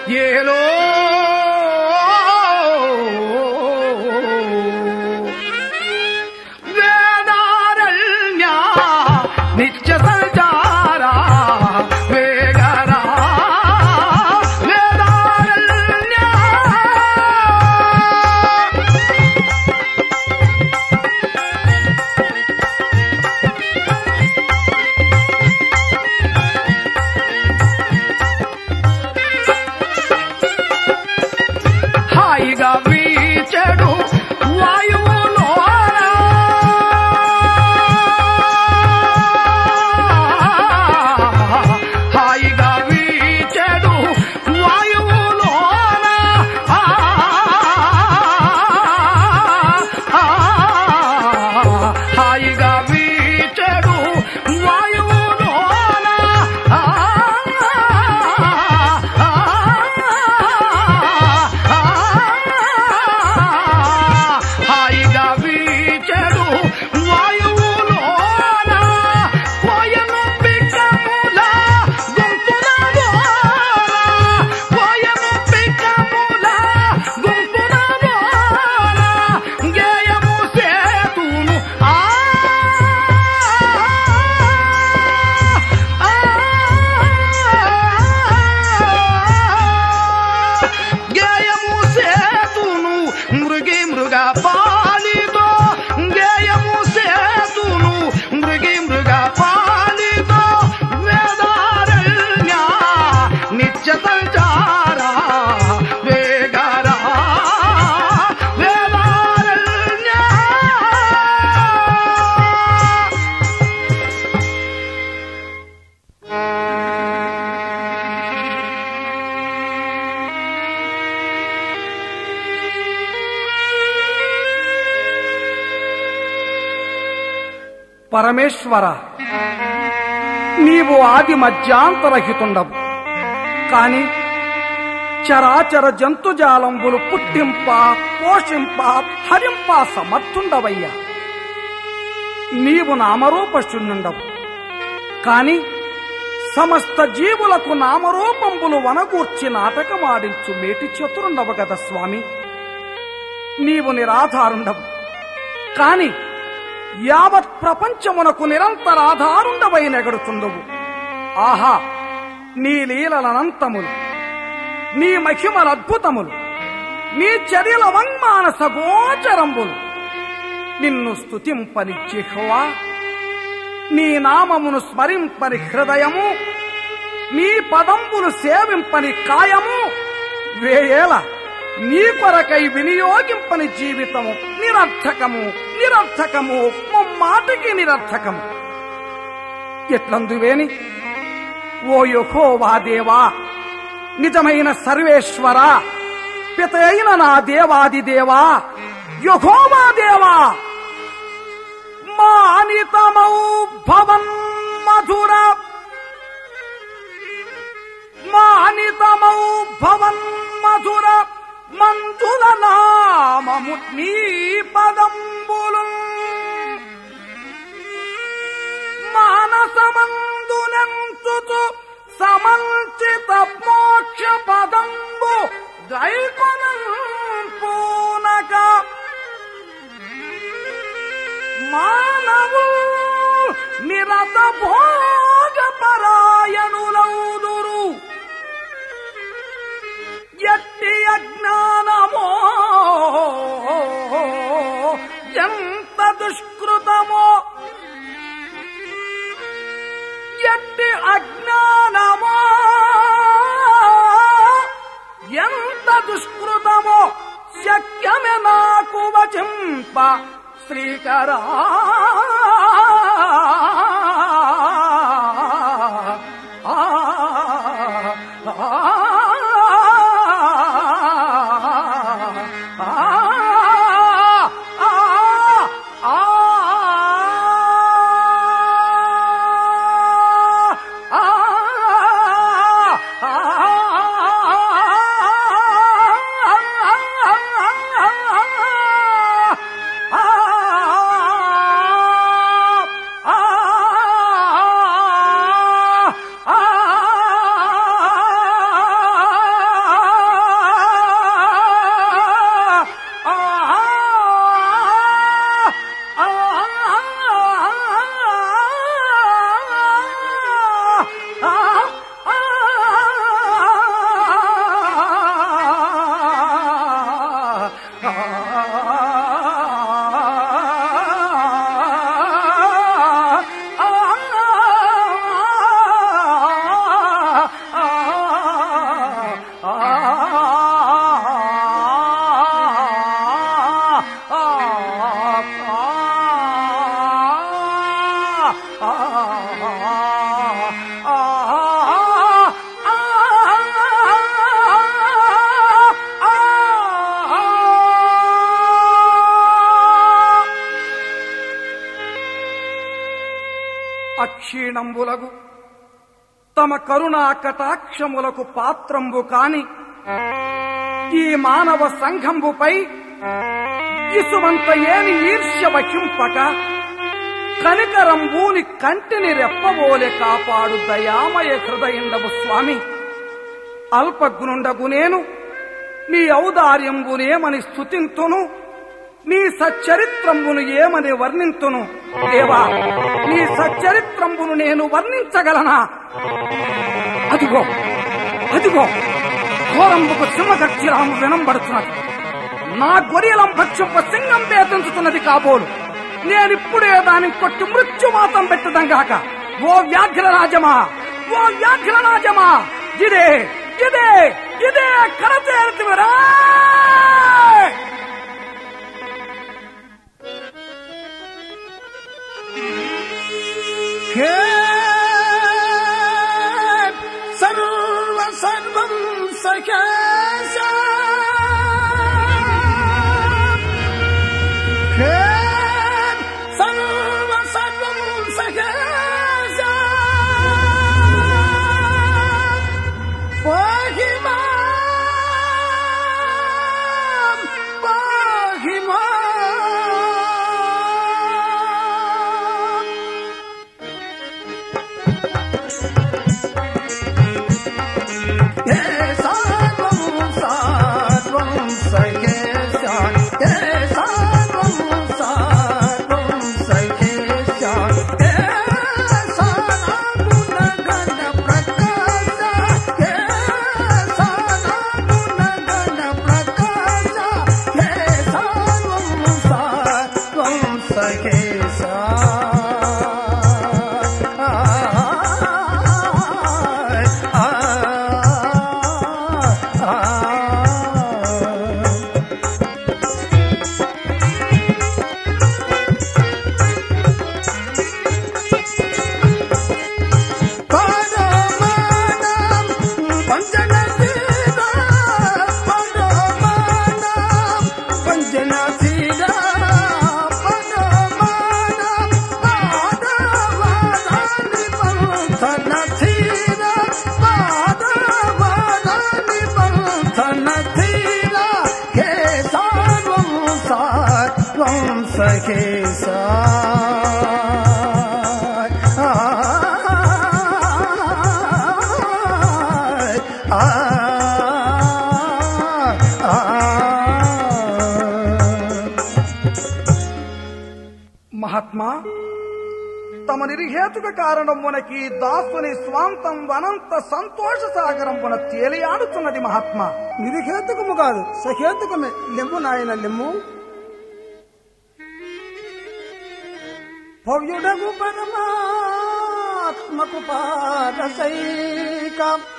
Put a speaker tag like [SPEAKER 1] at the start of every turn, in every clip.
[SPEAKER 1] ఏలో వేదారణ్య నిత్య సంచార వేగరా వేదారణ్య హాయిగా వీచెడు వాయువులోన హాయిగా వీచెడు వాయువులోన ఆ, ఆ, హాయిగా వీచెడు వాయువులోన ఆ, ఆ, హాయిగా వీచెడు వాయువులోన పోయను పిక్కముల గుంపులలోన పోయను పిక్కముల గుంపులలోన గేయము సేతును ఆ గేయము సేతును మృగి మృగ పాలితో గేయము సేతును మృగి మృగ పాలితో వేదారణ్య నిత్య సంచార వేగరా వేదారణ్య పరమేశ్వర నీవు ఆది మధ్యాంతరహితుండవు కాని చరాచర జంతుజాలంబులు పుట్టింప పోషింప హరింప సమర్థుండవయ్యా నీవు నామరూపశూన్యుండవు కాని సమస్త జీవులకు నామరూపంబులు వనగూర్చి నాటకమాడించు మేటి చతురుండవు గద స్వామి నీవు నిరాధారుండవు కాని యావత్ ప్రపంచమునకు నిరంతరాధారుండవై నెగడుచుండవు ఆహా నీ లీలలనంతములు నీ మహిమలద్భుతములు నీ చర్యల వంగ్మానస గోచరంబులు నిన్ను స్తుతింపని జిహ్వా నీ నామమును స్మరింపని హృదయము నీ పదంబులు సేవింపని కాయము వేయేల నీ కొరకై వినియోగింపని జీవితము నిరర్థకము నిరర్థకము ముమ్మాటికి నిరర్థకము ఎట్లందువేని ఓ యహోవా దేవా నిజమైన సర్వేశ్వర పిత అయిన నా దేవాది దేవా యహోవా దేవా మానితమౌ భవన్ మధుర మానితమౌ భవన్ మధుర మంజుల నామము నీ పదంబులు మానసమందునంచుచు సమంచిత మోక్ష పదంబు గైకొనం పూనక మానవు నిరత భోగ పరాయణులౌదురు ఎట్టి అజ్ఞానమో ఎంత దుష్కృతమో ఎట్టి అజ్ఞానమో ఎంత దుష్కృతమో శక్యమే నాకు వచింప శ్రీకరా ఆ, ఆ, ఆ క్షీణంబులగు తమ కరుణా కటాక్షములకు పాత్రంబు కాని ఈ మానవ సంఘంబుపై ఇసుమంత ఏని ఈర్ష్య వహింపక కనికరంబూని కంటిని రెప్పబోలె కాపాడు దయామయ హృదయండవు స్వామి అల్పజ్ఞుండగు నేను నీ ఔదార్యంబునేమని స్థుతింతును నీ సచ్చరిత్రంబును ఏమని వర్ణింతును దేవా నీ సచ్చరిత్రంబును నేను వర్ణించగలనా అదిగో అదిగో ఘోరంబుకు సింహగర్జిరాము వినంబడుతున్నది నా గొరియలం భక్షంప సింగం వేధించుతున్నది కాబోలు నేనిప్పుడే దాని కొట్టి మృత్యుమాతం పెట్టుదంగాక ఓ వ్యాఘ్ర రాజమా ఓ వ్యాఘ్ర రాజమా ఇదే ఇదే ఇదే కరచేరుతువరా
[SPEAKER 2] హే సర్వ సర్వం సఖేశ హే సర్వ సర్వం సఖేశ పాహి మాం, పాహి మాం. हे सर्वं सर्वं सखेशा हे सर्वं सर्वं सखेशा हे सनातन प्रकाश हे सनातन प्रकाश हे सर्वं सर्वं सखेशा సఖే సా
[SPEAKER 1] మహాత్మా తమ నిర్హేతుక కారణమునకి దాసుని స్వాంతం వనంత సంతోష సాగరంపున తేలియాడుతున్నది మహాత్మా
[SPEAKER 2] నిరుహేతుకము కాదు సహేతుకమే లెమ్ము నాయన లెమ్ము భవ్యుడగు పరమాత్మకు పాదసైక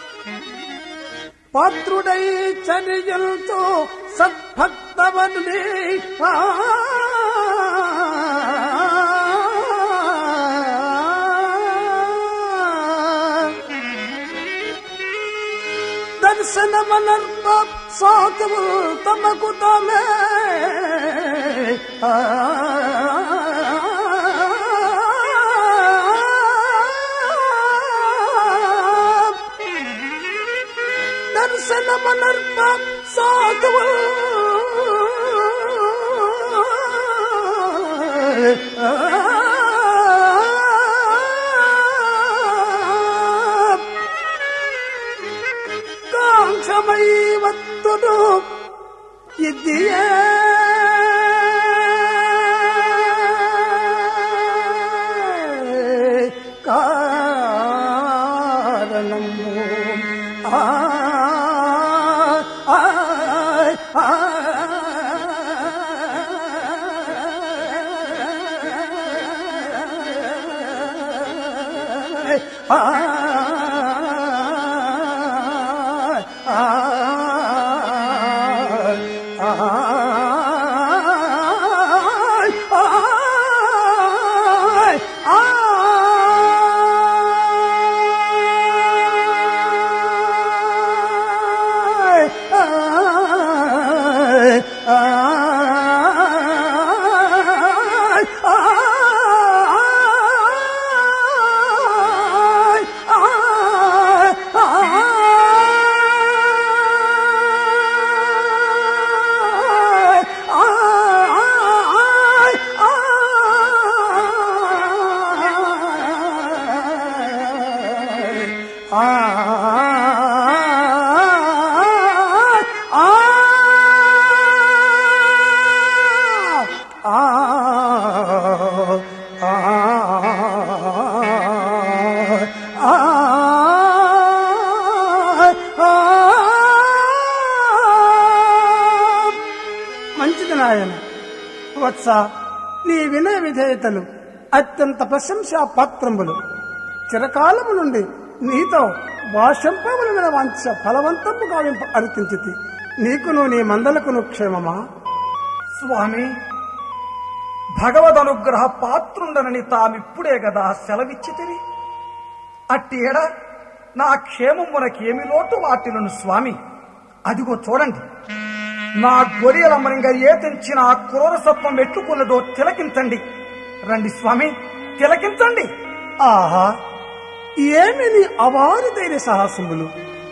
[SPEAKER 2] పాత్రుడై చర్యలతో సద్భక్తవనుడే దర్శనమనర్ప సాధువు తమకు తమే దర్శనమనర్ప సాధువు కాంక్షమై వత్తును ఇదియే కారణము ఆ ఆ ఆ ఆ ఆ నాయన వత్స నీ వినయ విధేయతలు అత్యంత ప్రశంసా పాత్రములు చిరకాలము నుండి నీతో భాషంపములమైన వాంఛ ఫలవంతము గావింప అర్థించితి నీకును నీ మందలకును క్షేమమా
[SPEAKER 1] స్వామి భగవద్ అనుగ్రహ పాత్రుండనని తామిప్పుడే కదా సెలవిచ్చితిరి అట్టి ఎడ నా క్షేమమునకేమి లోటు వాటిలను స్వామి అదిగో చూడండి నా గొరియలమ్మరింగా ఏ తెంచిన ఆ క్రూర సత్వం ఎట్టుకున్నదో తిలకించండి రండి స్వామి తిలకించండి
[SPEAKER 2] ఆహా ఏమి నీ అవారిదైన సాహసములు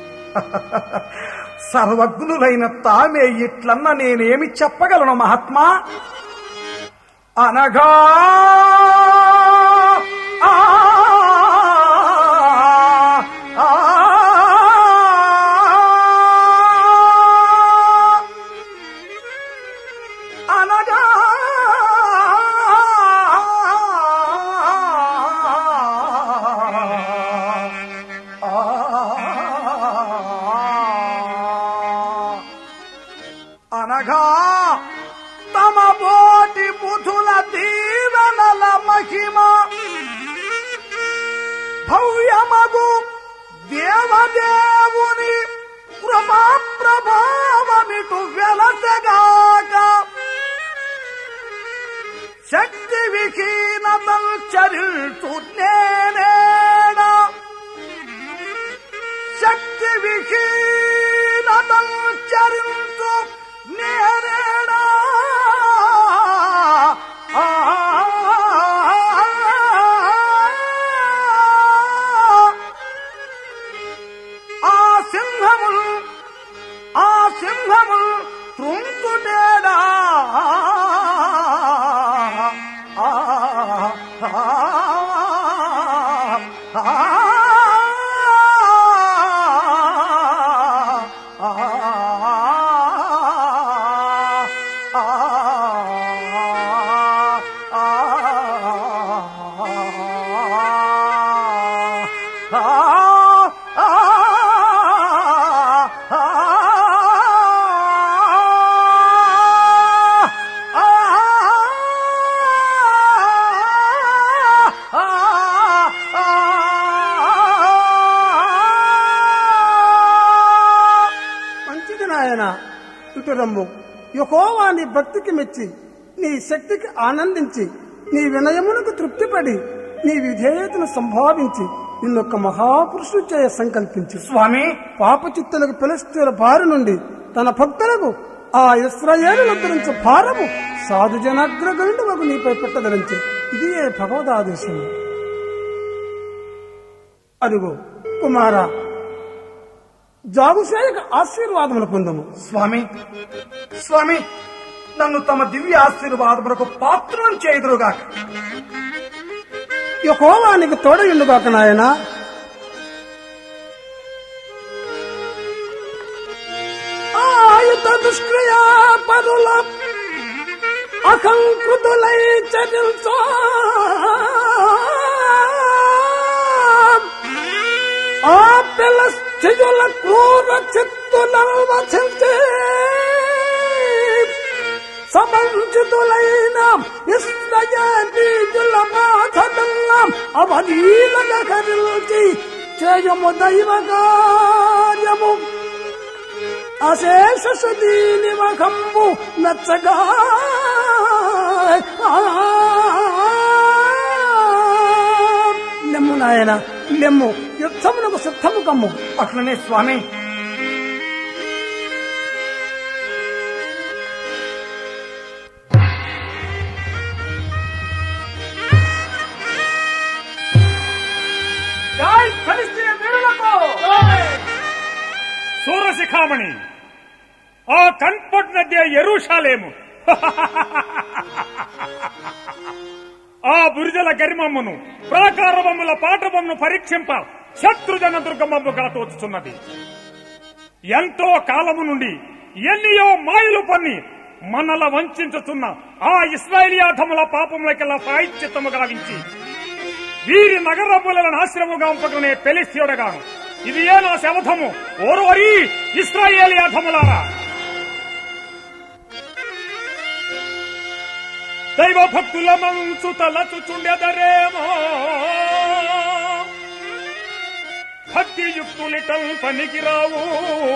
[SPEAKER 1] సర్వజ్ఞులైన తామే ఇట్లన్న నేనేమి చెప్పగలను మహాత్మా అనగా ఆ, ఆ, అనగా అనగా తమ బోటి బుధుల దీవెనల మహిమ భవ్యమగు దేవదేవుని కృపా ప్రభావమిటు వెలసగాక శక్తి విహీనతల్ చరిల్చు నేనేడా శక్తి విహీనతల్ చరిల్చు నేనేడా ఆ, ఆ సింహములు ఆ సింహములు త్రుంకుటేడా ఆ, ఆ, ఆ,
[SPEAKER 2] మంచిది నాయన ఇటు రమ్ము యహోవా నీ భక్తికి మెచ్చి నీ శక్తికి ఆనందించి నీ వినయమునకు తృప్తిపడి నీ విధేయతను సంభావించి నిన్నొక్క మహాపురుషుడు చేయ సంకల్పించి
[SPEAKER 1] స్వామి
[SPEAKER 2] పాపచిత్తులకు పిలుస్తున్న బారి నుండి తన భక్తులకు ఆ ఇస్రాయేలు ఉద్ధరించే భారము సాధు జనాగ్రగణుడు వగు నీపై పెట్టదలించి ఇది ఏ భగవదాదేశము అదిగో కుమారా జాగుసేయక ఆశీర్వాదములు పొందము
[SPEAKER 1] స్వామి స్వామి నన్ను తమ దివ్య ఆశీర్వాదములకు పాత్రం చేదురుగాక
[SPEAKER 2] యహోవానికి తోడయుండుగాక నాయన ఆయుధ దుష్క్రియా పరుల అకంకృతులై చరించో ఆ పిలస్థితుల క్రూర చిత్తులను వచించే సమంచితులైన ఇస్రయేలీయుల బాధలెల్లాం అవలీలగా కరిల్చి చేయము దైవ కార్యము అశేష సుదీని మఖంబు మెచ్చగా లెమ్ము నాయన లెమ్ము యుద్ధమునకు సిద్ధము కమ్ము
[SPEAKER 1] అట్లనే స్వామి
[SPEAKER 3] సూరశిఖామణి ఆ కన్పట్నద్య ఎరుషాలేము ఆ బురిజల గరిమమ్మను ప్రాకారబొమ్మల పాఠబొమ్మను పరీక్షింప శత్రుజన దుర్గమమ్ముగా తోచుచున్నది ఎంతో కాలము నుండి ఎన్నియో మాయలు పన్ని మనల వంచుతున్న ఆ ఇస్రాయేలియాధముల పాపములకెల్లా ప్రాయశ్చిత్తము గావించి వీరి నగరములను ఆశ్రముగా ఉంపకనే పెలిస్యుడగాను ఇది ఏ నా శవధము ఓరోరి ఇస్రాయేలియాధములారా దైవ భక్తుల మంచు తలచుచుండెదరేమో భక్తియుక్తులిటం పనికిరావు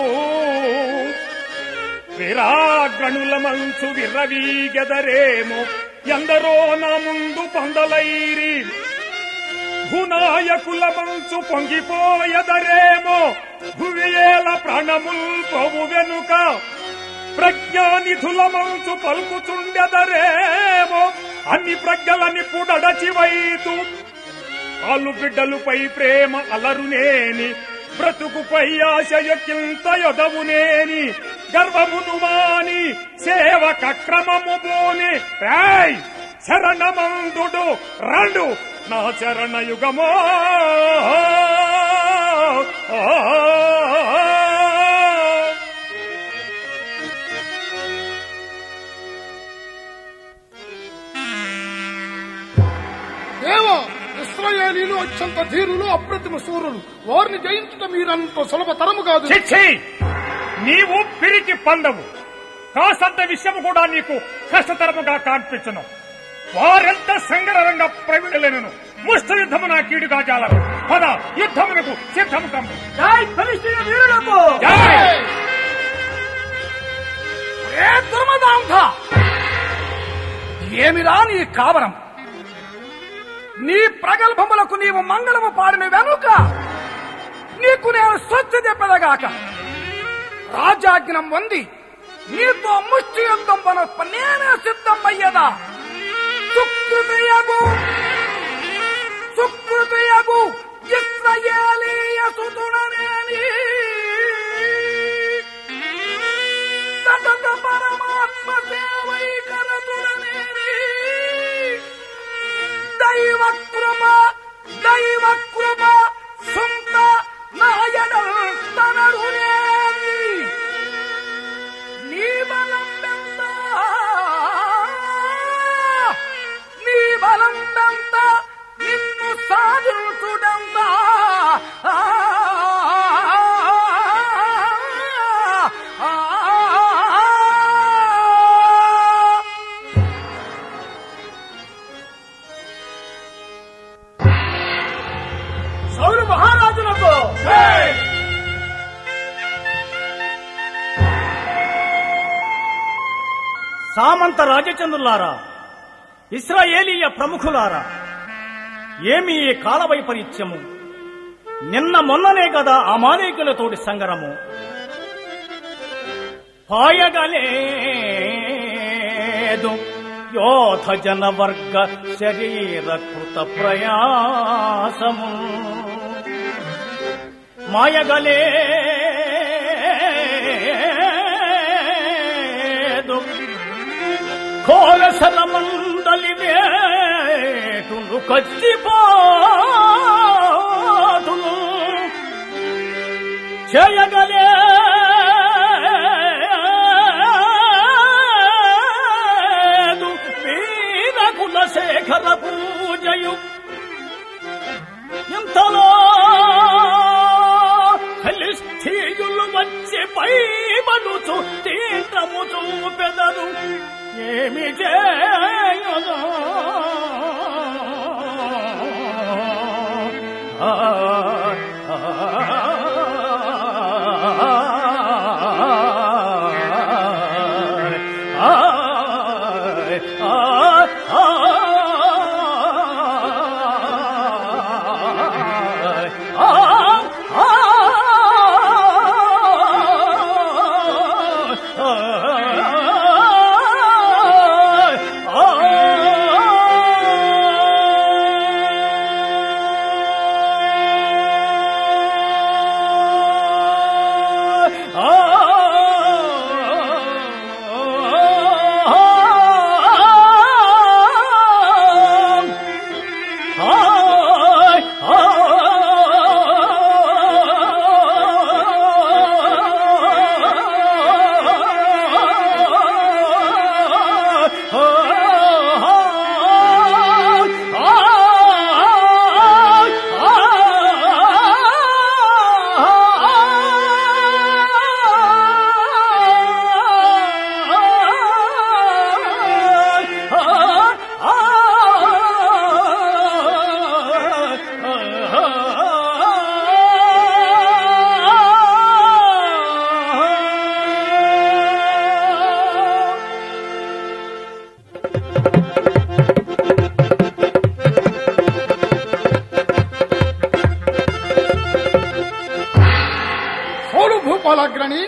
[SPEAKER 3] విరాగ్రణుల మంచు విర్రవీగెదరేమో ఎందరో నా ముందు పొందలైరి భూనాయకుల మంచు పొంగిపోయదరేమో భువియేల ప్రాణముల్ పోవు వెనుక ప్రజ్ఞానిధుల మంచు పలుకుచుండెదరేమో అన్ని ప్రజ్ఞలని పుడడచి వైతు ఆలు బిడ్డలుపై ప్రేమ అలరునేని బ్రతుకుపై ఆశయకింత యొదవునేని గర్వమును మాని సేవక క్రమము పోని ఏయ్! శరణమందుడు రండు నా చరణ యుగమో
[SPEAKER 4] దేవ ఇస్రాయేలీలు అత్యంత ధీరులు అప్రతిమ సూరులు వారిని జయించుట మీరంత సులభతరము కాదు
[SPEAKER 3] చిచ్చి నీవు పిరికి పందవు కాసంత విషయము కూడా నీకు కష్టతరముగా కనిపించను వారెంత సంగరంగ ప్రవీణులను ముష్ట యుద్ధము నా కీడుగా జాలరు పద యుద్ధమునకు సిద్ధము కమ్ము
[SPEAKER 1] జై ఫలిస్తీన వీరులకు
[SPEAKER 3] జై!
[SPEAKER 1] ఏ దుర్మదాంధ ఏమిరా నీ కావరం నీ ప్రగల్భములకు నీవు మంగళము పాడిన వెనుక నీకు నేను స్వచ్ఛ చెప్పదగాక రాజాజ్ఞం పొంది నీతో ముష్టి యుద్ధం పనొప్ప నేనే సిద్ధమయ్యదా సుకృతయగు సుకృతయగు ఇస్రయేలీయ సుతుడనేని సతత పరమాత్మ సేవైకరతుడనేని దైవ కృప దైవ కృప సొంత నాయనల్ తనరునేని నీ బలం ఎంత నీ బలం ఎంత నిన్ను సాధించుడంత సౌరు మహారాజులకు
[SPEAKER 5] సామంత రాజచంద్రులారా ఇస్రాయేలీయ ప్రముఖులారా ఏమి ఈ కాల వైపరీత్యము నిన్న మొన్ననే కదా అమాలేకులతోటి సంగరము పాయగలేదు యోధ జన వర్గ శరీర కృత ప్రయాసము మాయగలేదు కోరసల మందలి వేటును కచ్చిపోతును చేయగలేదు వీర కులశేఖర పూజయు ఇంతలో ఫిలిస్తీయులు వచ్చి పైబడుచు తీర్థము చూపెదరు ఏమి చేయగా ఆ, ఆ, ఆ, ఆ, ఆ, ఆ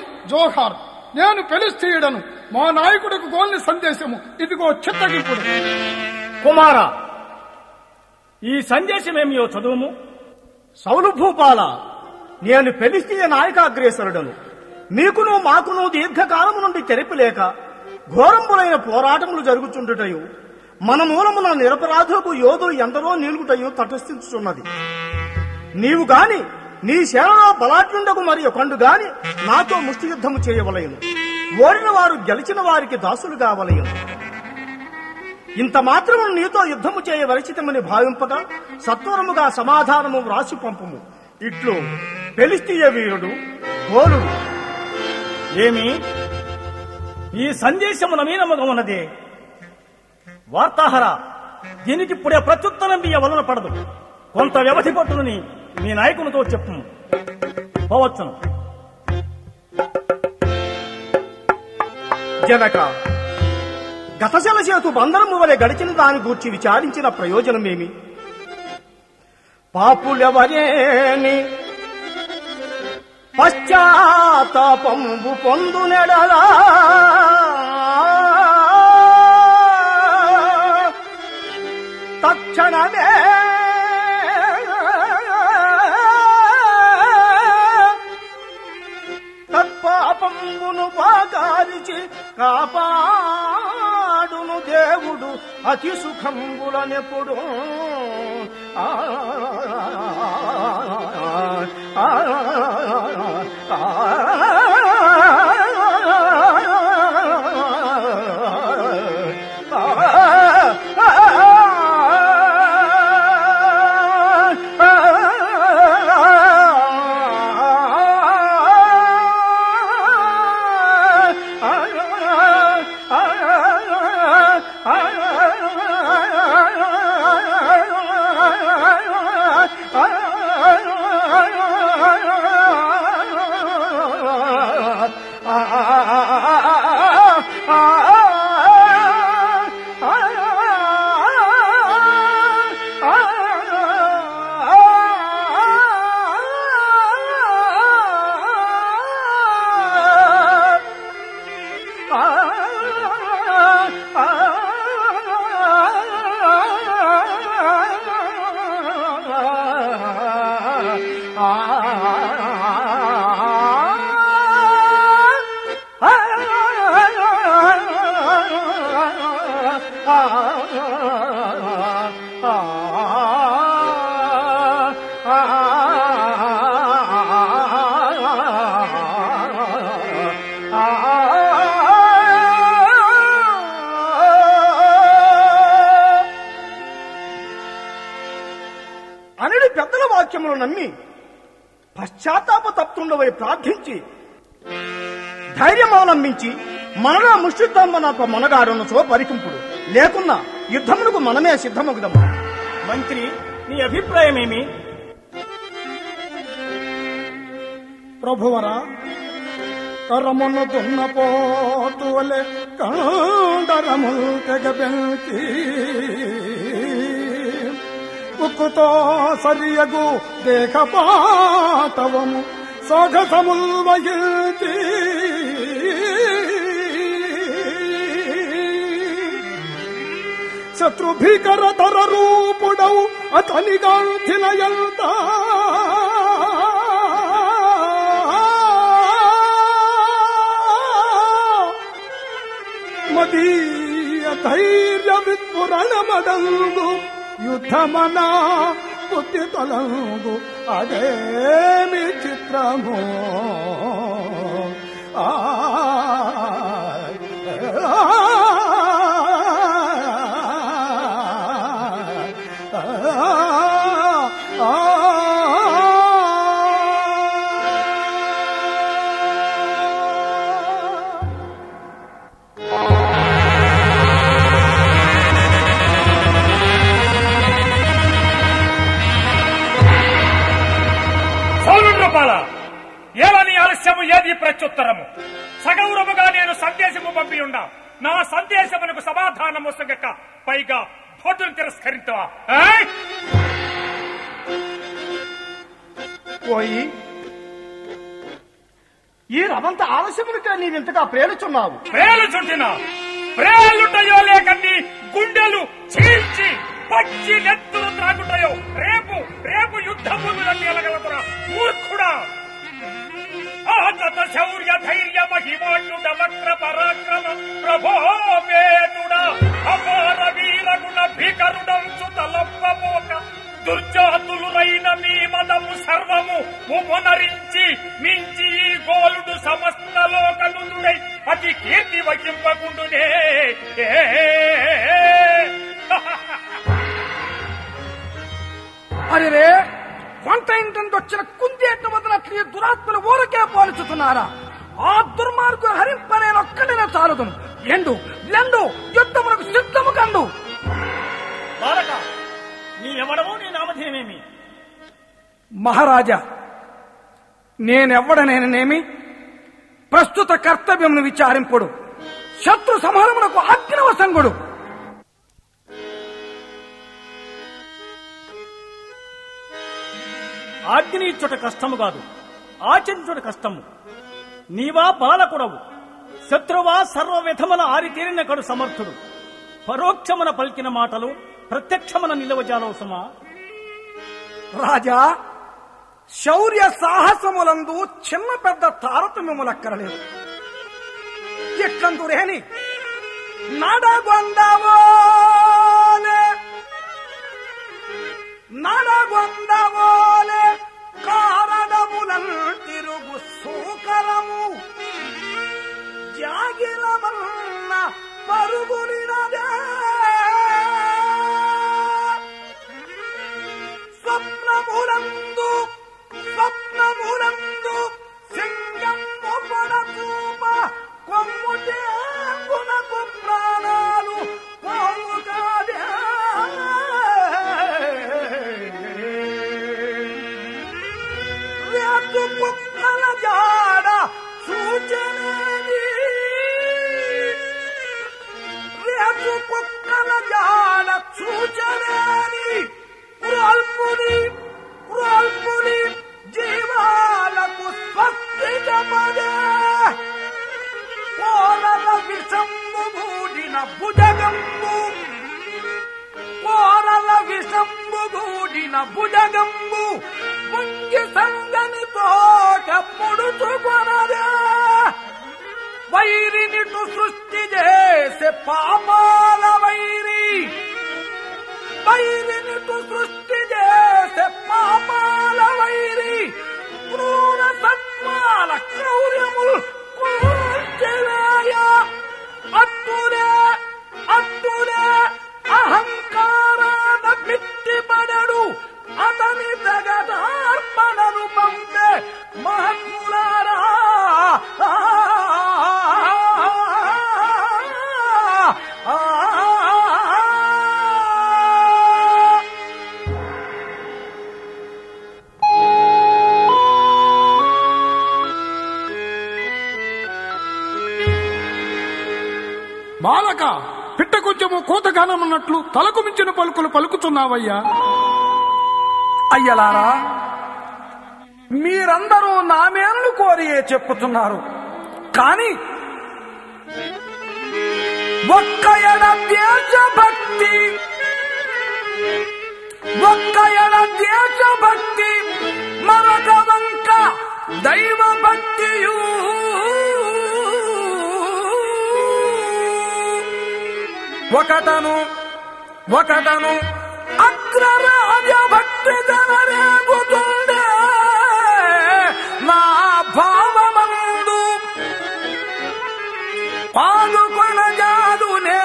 [SPEAKER 4] జోహార్ నేను పెలిస్తీయుడను మా నాయకుడికి గోల్ని సందేశము ఇదిగో చిత్తగింపుడు
[SPEAKER 5] కుమార ఈ సందేశమేమియో చదువుము
[SPEAKER 6] సౌలు భూపాల నేను ఫెలిస్తీయ నాయకాగ్రేసరుడను మీకును మాకును దీర్ఘకాలము నుండి తెరపిలేక ఘోరంబులైన పోరాటములు జరుగుచుండుటయు మన మూలమున నిరపరాధులకు యోధులు ఎందరో నిలుగుటయు తటస్థించుచున్నది నీవు గాని నీ సేనలో బలాఢ్యుండకు మరి ఒకండు గాని నాతో ముష్టి యుద్ధము చేయవలయను ఓడిన వారు గెలిచిన వారికి దాసులు కావలయను ఇంత మాత్రము నీతో యుద్ధము చేయవలసితమని భావింపక సత్వరముగా సమాధానము వ్రాసి పంపుము ఇట్లు పెలిస్తీయ వీరుడు గోలుడు
[SPEAKER 5] ఏమి ఈ సందేశము నవీనముగా ఉన్నది వార్తాహర దీనికి ఇప్పుడే ప్రత్యుత్తరం మీ వలన పడదు కొంత వ్యవధి పట్టునని మీ నాయకునితో చెప్పు పోవచ్చును
[SPEAKER 6] జనక గతశల చేతు బంధనము వలె గడిచిన దాని గూర్చి విచారించిన ప్రయోజనమేమి పాపులెవరేని పశ్చాత్తాపంబు పొందునెడలా తక్షణమే తత్పాపంబును పాకారిచి కాపాడును దేవుడు అతి సుఖంబులనెప్పుడు ఆ, ఆ, ఆ, అనడి పెద్దల వాక్యములు నమ్మి పశ్చాత్తాప తప్తుండవై ప్రార్థించి ధైర్యం అవలంబించి మనలో ముష్టిద్దంబనొక మనగాడున్నచో పరికింపుడు లేకున్నా యుద్ధమునకు మనమే సిద్ధమగుదము
[SPEAKER 5] మంత్రి నీ అభిప్రాయమేమి
[SPEAKER 4] ప్రభువరా కరమును దున్నపోతు వలె కాండరముల్ తెగబెంచి ఉక్కుతో సరియగు దేహపాటవము సొగసముల్ వహిల్చి శత్రుభీకర తర రూపుడవు అతని గాంధిన ఎంత మదీయ ధైర్య విస్ఫురణ మడంగు యుద్ధమనా బుద్ధి తొలంగు అదేమి చిత్రము ఆ
[SPEAKER 3] సౌలుండ్రపాల ఏలని ఆలస్యము ఏది ప్రత్యుత్తరము సగౌరవముగా నేను సందేశము పంపి ఉండా నా సందేశమునకు సమాధానము సగక పైగా భోటును తిరస్కరించవా ఏయ్?
[SPEAKER 6] పోయి ఈ రవంత ఆలస్యమునికే నీవింతగా ప్రేలుచున్నావు
[SPEAKER 3] ప్రేలు చుట్టిన ప్రేలుంటాయో లేక నీ గుండెలు చీల్చి పచ్చి నెత్తులు త్రాగుంటాయో రేపు రేపు యుద్ధ భూములన్నీ ఎలగలపురా మూర్ఖుడా ఆతత శౌర్య ధైర్య మహిమాన్యుడ వక్ర పరాక్రమ ప్రభోపేతుడ అపార వీరగుణ భీకరుడంచు తలప్పబోక దుర్జాతులురైన మీ మదము సర్వము ఉపనరించి మించి ఈ గోలుడు సమస్త లోకనుతుడై అతి కీర్తి వహింపకుండునే
[SPEAKER 1] అరే వంట ఇంటి వచ్చిన కుందేట వదలట్లు ఈ దురాత్మలు ఊరకే పోల్చుతున్నారా ఆ దుర్మార్గులు హరింపనేనొక్కడినే చాలుదును ఎండు లెండు యుద్ధమునకు సిద్ధము కండు
[SPEAKER 5] బాలక నీ ఎవడమో నీ నామధేయమేమి
[SPEAKER 1] మహారాజా నేనెవ్వడనేనేమి ప్రస్తుత కర్తవ్యమును విచారింపుడు శత్రు సంహారమునకు అగ్నివసంగుడు
[SPEAKER 5] ఆజ్ఞని ఇచ్చుట కష్టము కాదు ఆచరించుట కష్టము నీవా బాలకుడవు శత్రువా సర్వ విధముల ఆరితేరిన కడు సమర్థుడు పరోక్షమున పలికిన మాటలు ప్రత్యక్షమున నిలవజాలవు సుమా
[SPEAKER 1] రాజా శౌర్య సాహసములందు చిన్న పెద్ద తారతమ్యములక్కరలేదు ఎట్లందురేని నడగొందవోలే నడగొందవోలే కారణములన్ తిరుగు సూకరము జాగిరమన్న పరుగులినదే స్వప్నములందు స్వప్నములందు సింగము పడచూప కొమ్ముటే గుణకు ప్రాణాలు పోవు కాదే వ్యాసు కుక్కల జాడ సూచనేది రేపు కుక్కల జాడ సూచనేది క్రోల్పుని క్రోల్పుని జీవాలకు స్వస్తి జపదే కోరల విషంబు గూడిన భుజగంబు కోరల విషంబు గూడిన భుజగంబు ముంగి సంగని తోట పొడుచుకొనదే వైరినిటు సృష్టి చేసే పాపాల వైరి వైరినిటు సృష్టి చేసే పాపాల వైరి క్రూర సత్మాల క్రౌర్యములు కూల్చివేయ అట్టులే అట్టులే అహంకారాన మిట్టిపడడు అతని జగదార్పణను పంపే మహత్ములారా
[SPEAKER 4] బాలక పిట్ట కొంచెము కోతగానమన్నట్లు తలకు మించిన పలుకులు పలుకుతున్నావయ్యా
[SPEAKER 1] అయ్యలారా మీరందరూ నా మేలు కోరియే చెప్పుతున్నారు కాని ఒక్క ఎడ దేశభక్తి ఒక్క ఎడ దేశభక్తి మరొక వంక దైవ భక్తియు ఒకటను ఒకటను అగ్రరాజ భక్తి జనరేగుతుండే నా భావమందు పాదుకొన జాదునే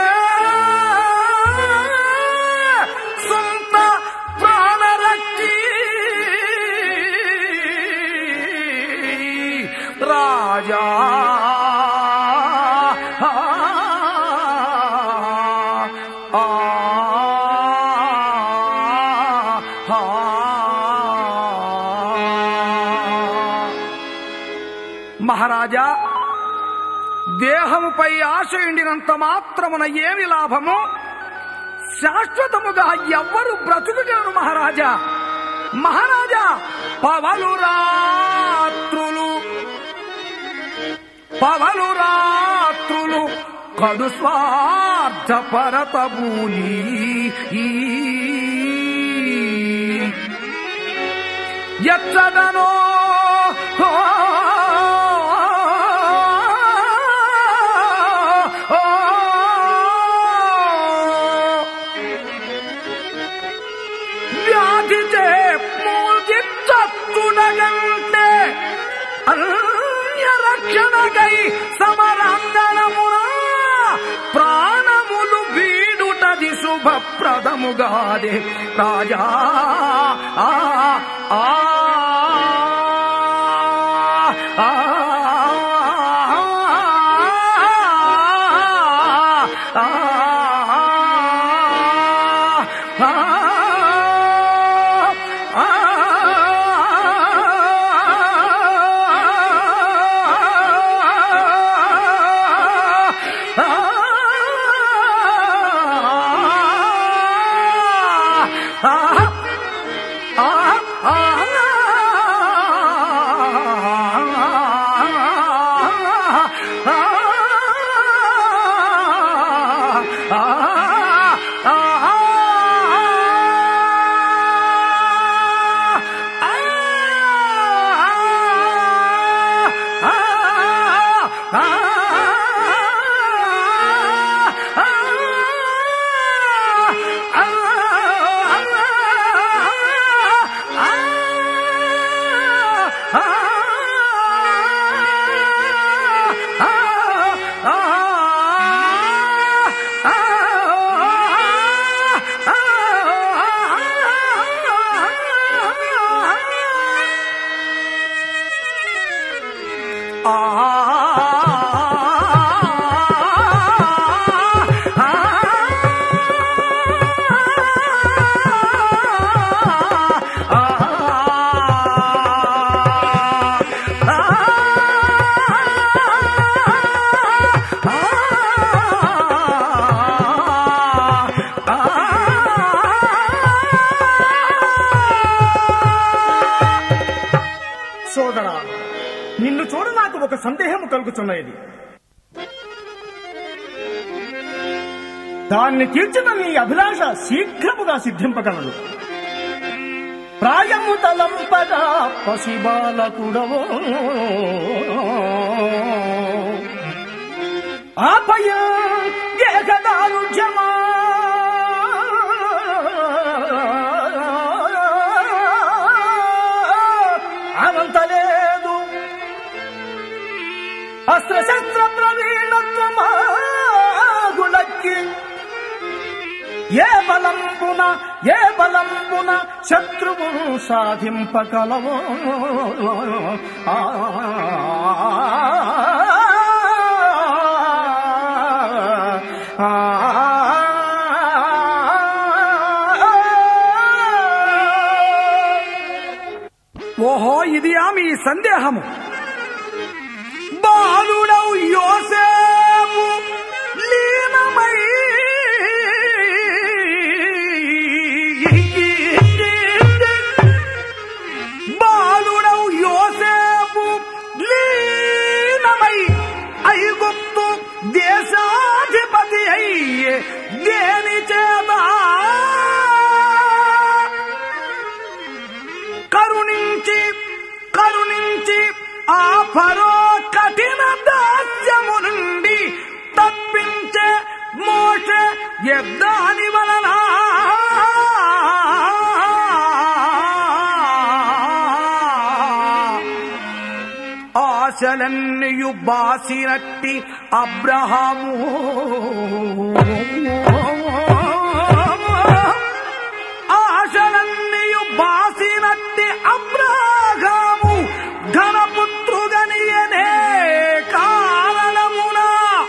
[SPEAKER 1] సొంత ప్రాణరక్షి రాజా ఆ మహారాజా దేహముపై ఆశ ఎండినంత మాత్రమున ఏమి లాభము శాశ్వతముగా ఎవ్వరు బ్రతుకుగలరు మహారాజా మహారాజా పవలు రాత్రులు పవలు రాత్రులు కడు స్వార్థ పరతబూని ఎచ్చదనో వ్యాధిచే మూర్తి చచ్చునగంటే అన్యరక్షణకై సమరాంగణమున ప్రాణములు వీడుటది శుభప్రదముగాదే రాజా ఆ ఆ ఆ
[SPEAKER 6] సోదరా నిన్ను చూడ నాకు ఒక సందేహం కలుగుతున్నది దాన్ని తీర్చిన నీ అభిలాష శీఘ్రముగా సిద్ధింపగలదు ప్రాయము తలంపగా పసిబాలకుడవో ఆపయ దేహదారుఢ్యమా అనంతలేదు అస్త్రశస్త్ర ప్రవీణత్వమాగులక్కి ఏ బలంబున ఏ బలంబున శత్రువు సాధింపగలవో ఆ
[SPEAKER 1] ఓహో ఇది ఆమె ఈ సందేహము బాలుడవు యోసేపు లీనమై బాలుడవు యోసేపు లీనమై ఐగుప్తు దేశాధిపతి అయ్యే దేని చేత కరుణించి కరుణించి ఆ ఫరో కఠిన దాస్యము నుండి తప్పించే మోష యద్దాని వలన ఆశలన్నయు బాసినట్టి అబ్రహాము ఆశలన్నయు బాసినట్టి అబ్రాహాము ఘనపుత్రుగనియనే కారణమున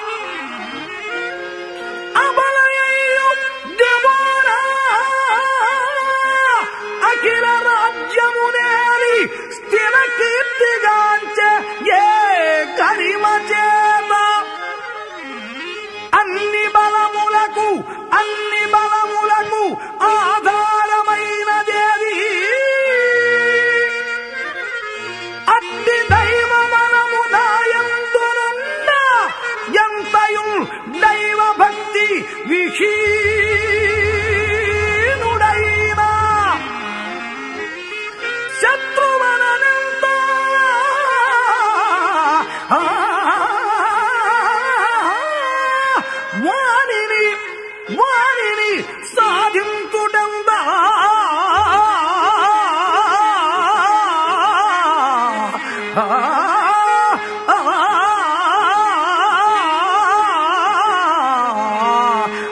[SPEAKER 1] అబలయు దేవరా అఖిల రాజ్యమునేరి స్థిర కీర్తిగాంచె ఏ గరిమ చేత అన్ని బలములకు అన్ని బలములకు ఆధారమైనదేది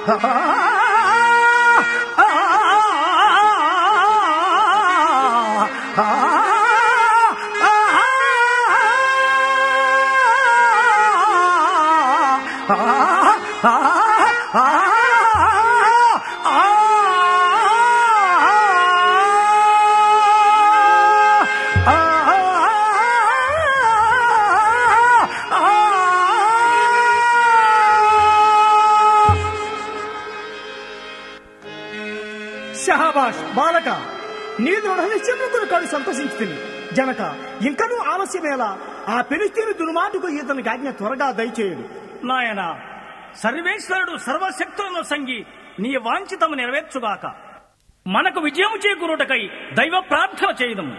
[SPEAKER 6] షహబాష్ బాలక నీ దృఢ నిశ్చయములకు కాదు సంతోషించుతుంది జనక ఇంకనూ ఆలస్యమేలా ఆ పెలిస్తీని దుర్మాటుకు ఇతనికి ఆజ్ఞ త్వరగా దయచేయుడు
[SPEAKER 5] నాయన సర్వేశ్వరుడు సర్వశక్తులను సంగి నీ వాంఛితము నెరవేర్చుగాక మనకు విజయం చేకూరుటకై దైవ ప్రార్థన చేయదము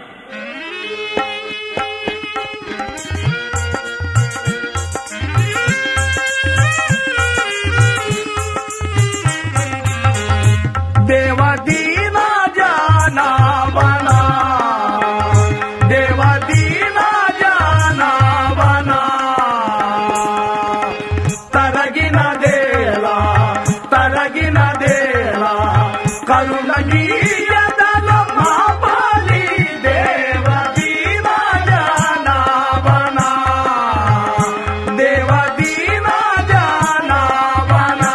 [SPEAKER 1] దేవదీనా జానావనా దేవదీనా జానావనా తరగినదేలా తరగినదేలా కరుణగీయదల మా పాలి దేవదీనా జానావనా దేవదీనా జానావనా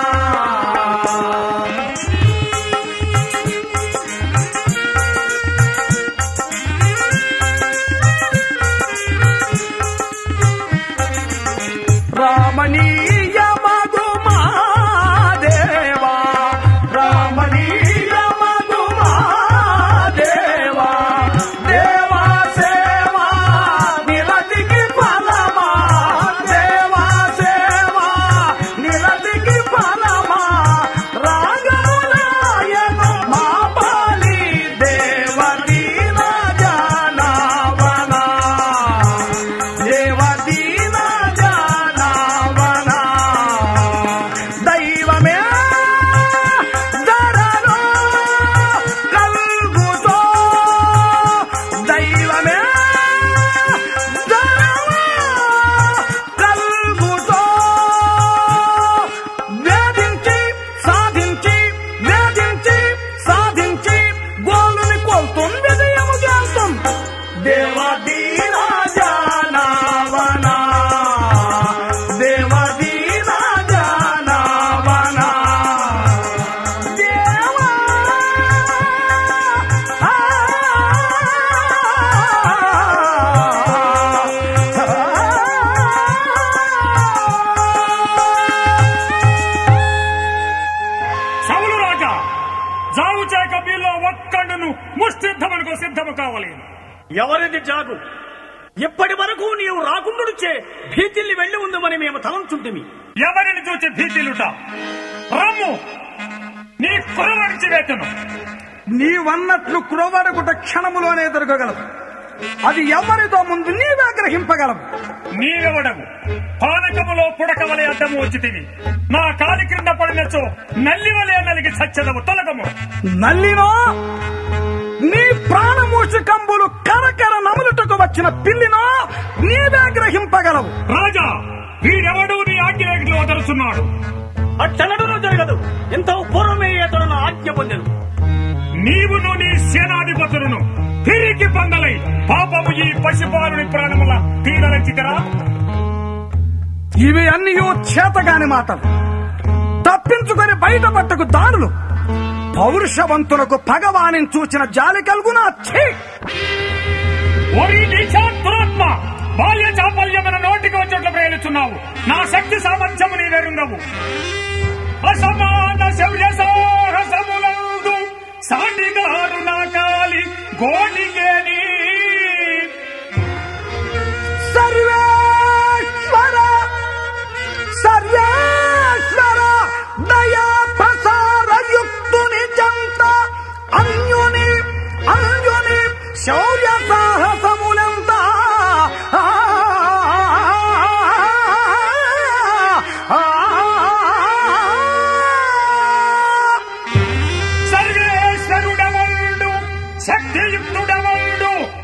[SPEAKER 1] రామణీయ మధుమాదేవా రామణీయ మధుమాదేవా దేవా సేవా నిలదికి ఫలమా దేవా సేవా నిలదికి ఫలమా రాగములాయను మా పాలి దేవదీన జానవనా దేవదీన జానవనా దైవమే ధరలో కల్గుతో దైవమే ధరలో కల్గుతో వేధించి సాధించి వేధించి సాధించి గోలుని కోల్తుంది విజయము చేస్తాం దేవదీనా జానవనా దేవదీనా జానవనా దేవా
[SPEAKER 3] సౌలు రాజా జావు చేక మీలో ఒక్కడును ముష్టిద్ధమునకు సిద్ధము కావాలి
[SPEAKER 5] ఎవరిది జాగు ఇప్పటి వరకు నీవు రాకుండుచే భీతిల్ని వెళ్లి ఉందమని మేము తలంచుంటిమి
[SPEAKER 3] ఎవరిని చూచి భీతిలుట రమ్ము నీ కురవడిచి వేతను
[SPEAKER 1] నీవన్నట్లు క్రోవడగుట క్షణములోనే దొరకగలవు అది ఎవరితో ముందు నీవే గ్రహింపగలవు
[SPEAKER 3] నీవెవడవు పానకములో పుడకవలే అడ్డము వచ్చితివి నా కాలి క్రింద పడినచో నల్లివలే నలిగి సచ్చదవు తొలగము
[SPEAKER 1] నల్లినో నీ ప్రాణమూషికంబులు కరకర నములుటకు వచ్చిన పిల్లినో నీవే గ్రహింపగలవు
[SPEAKER 3] రాజా వీడెవడు నీ ఆజ్ఞలో వదలుచున్నాడు
[SPEAKER 5] అట్టనడును జరగదు ఇంత పూర్వమే అతను నా ఆజ్ఞ పొందెను
[SPEAKER 3] నీవును నీ సేనాధిపతులను తిరిగి పందలై పాపము ఈ పశుపాలుని ప్రాణముల తీరలంచితరా
[SPEAKER 1] ఇవి అన్నీ చేతగాని మాటలు తప్పించుకొని బయటపట్టకు దారులు పౌరుషవంతులకు పగవాని చూచిన జాలి కలుగునా ఛీ!
[SPEAKER 3] ఓరి నీచాత్మాత్మ బాల్య చాపల్యమైన నోటికి వచ్చేట్లు ప్రయాణిస్తున్నావు నా శక్తి సామర్థ్యము నీ వెరుంగవు అసమాన శౌర్య సాహసములందు సాండిగారు నా కాలి గోడిగేని
[SPEAKER 1] సర్వేశ్వర సర్వేశ్వర దయా ప్రసార యుక్తుని జంత అన్యుని అన్యుని శౌర్య సాహసములంత ఆ, ఆ, ఆ,
[SPEAKER 3] సర్వేశ్వరుడవండు శక్తియుక్తుడవండు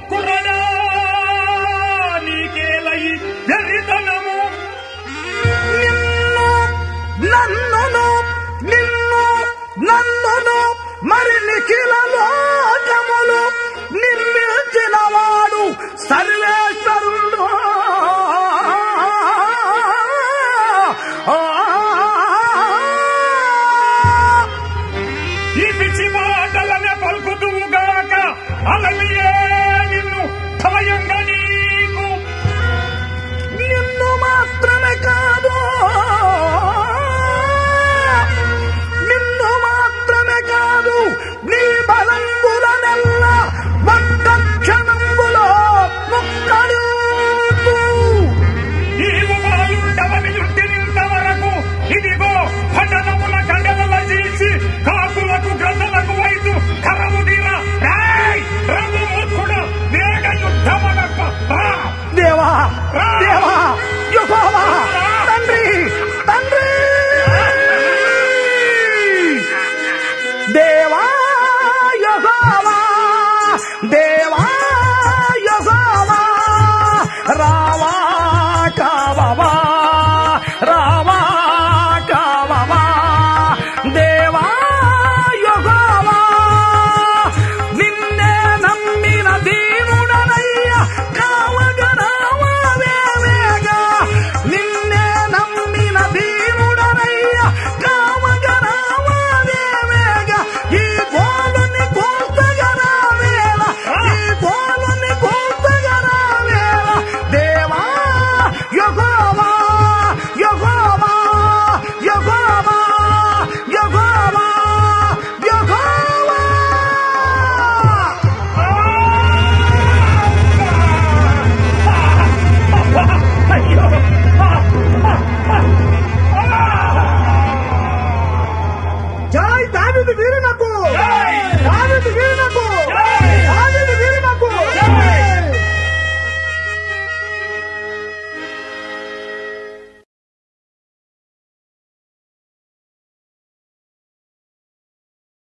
[SPEAKER 3] అయ్యే